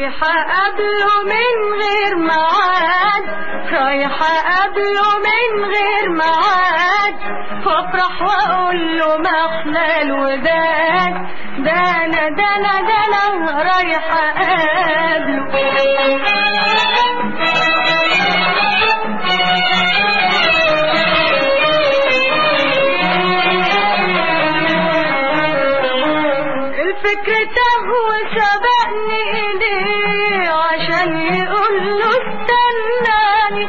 رايحة قبله من غير ميعاد رايحة قبله من غير ميعاد وافرح واقول له محلى الوداد ده انا ده انا ده انا رايحة قبله الفكر تهو سبقني إليه عشان يقول له استناني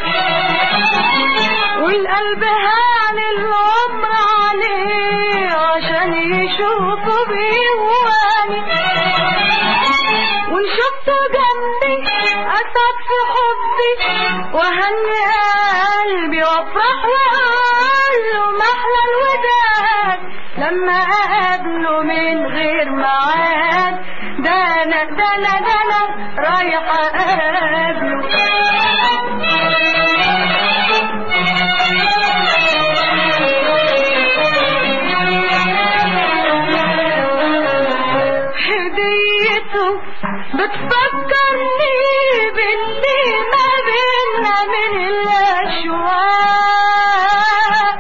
والقلب هان العمر عليه عشان يشوفه بيواني وإن شفته جنبي أسعد في حبي وهني قلبي وافرح واقول له محلى الوداد لما اقابله من غير ميعاد ده انا ده انا ده انا رايحه اقابله هديته بتفكرني باللي ما بينا من الاشواق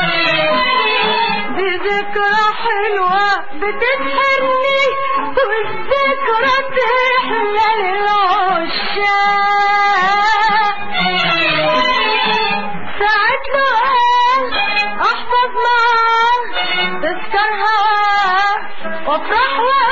دي ذكرى حلوة بتسحرني والذكرى تحلى للعشاق ساعة له قال احفظ معاه تذكر هواه وافرح وأقول